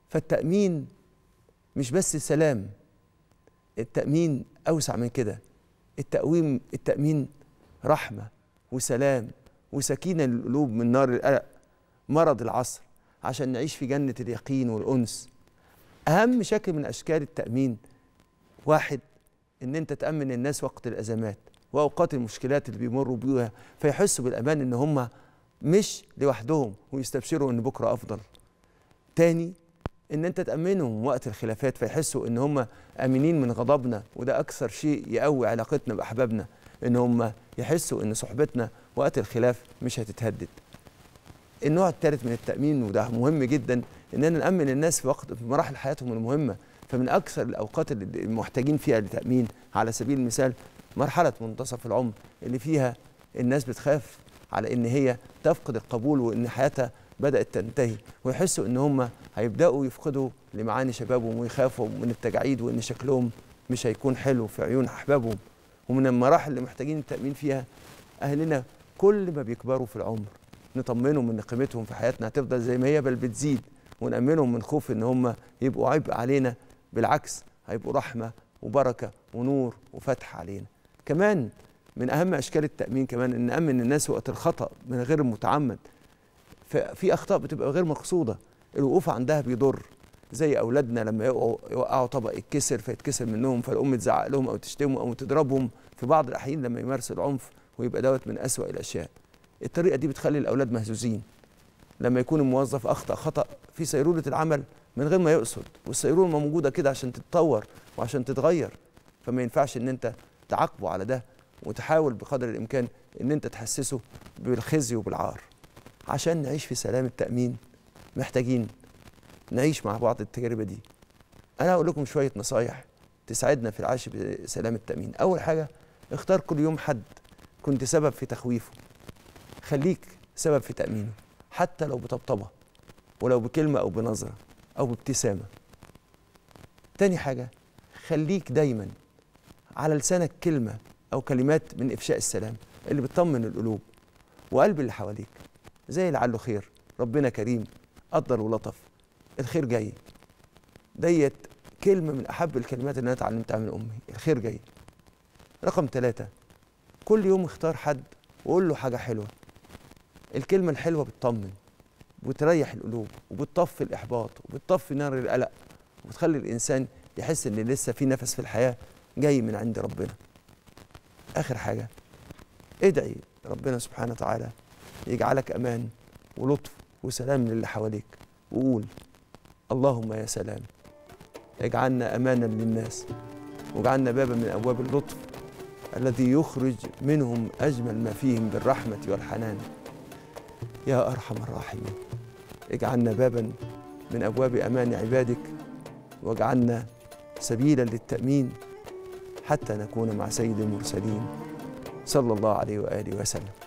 فالتأمين مش بس سلام التأمين أوسع من كده التأويم التأمين رحمة وسلام وسكينة للقلوب من نار القلق مرض العصر عشان نعيش في جنة اليقين والأنس أهم شكل من أشكال التأمين واحد إن أنت تأمن الناس وقت الأزمات وأوقات المشكلات اللي بيمروا بيها فيحسوا بالأمان إن هم مش لوحدهم ويستبشروا إن بكرة أفضل تاني ان انت تامنهم وقت الخلافات فيحسوا ان هم امنين من غضبنا وده اكثر شيء يقوي علاقتنا باحبابنا ان هم يحسوا ان صحبتنا وقت الخلاف مش هتتهدد النوع الثالث من التامين وده مهم جدا اننا نامن الناس في وقت في مراحل حياتهم المهمه فمن اكثر الاوقات اللي المحتاجين فيها لتامين على سبيل المثال مرحله منتصف العمر اللي فيها الناس بتخاف على ان هي تفقد القبول وان حياتها بدات تنتهي ويحسوا ان هم هيبداوا يفقدوا لمعاني شبابهم ويخافوا من التجاعيد وان شكلهم مش هيكون حلو في عيون احبابهم ومن المراحل اللي محتاجين التامين فيها اهلنا كل ما بيكبروا في العمر نطمنهم ان قيمتهم في حياتنا هتفضل زي ما هي بل بتزيد ونامنهم من خوف ان هم يبقوا عبء علينا بالعكس هيبقوا رحمه وبركه ونور وفتح علينا كمان من اهم اشكال التامين كمان ان نامن الناس وقت الخطا من غير متعمد في اخطاء بتبقى غير مقصوده الوقوف عندها بيضر زي اولادنا لما يقعوا يوقعوا طبق يتكسر فيتكسر منهم فالام تزعق لهم او تشتمهم او تضربهم في بعض الاحيان لما يمارسوا العنف ويبقى دوت من اسوا الاشياء الطريقه دي بتخلي الاولاد مهزوزين لما يكون الموظف اخطا خطا في سيروره العمل من غير ما يقصد والسيروره موجوده كده عشان تتطور وعشان تتغير فما ينفعش ان انت تعاقبه على ده وتحاول بقدر الامكان ان انت تحسسه بالخزي وبالعار عشان نعيش في سلام التامين محتاجين نعيش مع بعض التجربه دي انا هقول لكم شويه نصايح تساعدنا في العيش بسلام التامين اول حاجه اختار كل يوم حد كنت سبب في تخويفه خليك سبب في تامينه حتى لو بطبطبه ولو بكلمه او بنظره او بابتسامه تاني حاجه خليك دايما على لسانك كلمه او كلمات من افشاء السلام اللي بتطمن القلوب وقلب اللي حواليك زي لعله خير ربنا كريم قدر ولطف الخير جاي ديت كلمة من أحب الكلمات اللي أنا اتعلمتها من أمي الخير جاي رقم ثلاثة كل يوم اختار حد وقول له حاجة حلوة الكلمة الحلوة بتطمن وبتريح القلوب وبتطفي الإحباط وبتطفي نار القلق وبتخلي الإنسان يحس إن لسه في نفس في الحياة جاي من عند ربنا آخر حاجة ادعي ربنا سبحانه وتعالى يجعلك أمان ولطف وسلام للي حواليك وقول اللهم يا سلام اجعلنا امانا للناس واجعلنا بابا من ابواب اللطف الذي يخرج منهم اجمل ما فيهم بالرحمه والحنان يا ارحم الراحمين اجعلنا بابا من ابواب امان عبادك واجعلنا سبيلا للتامين حتى نكون مع سيد المرسلين صلى الله عليه واله وسلم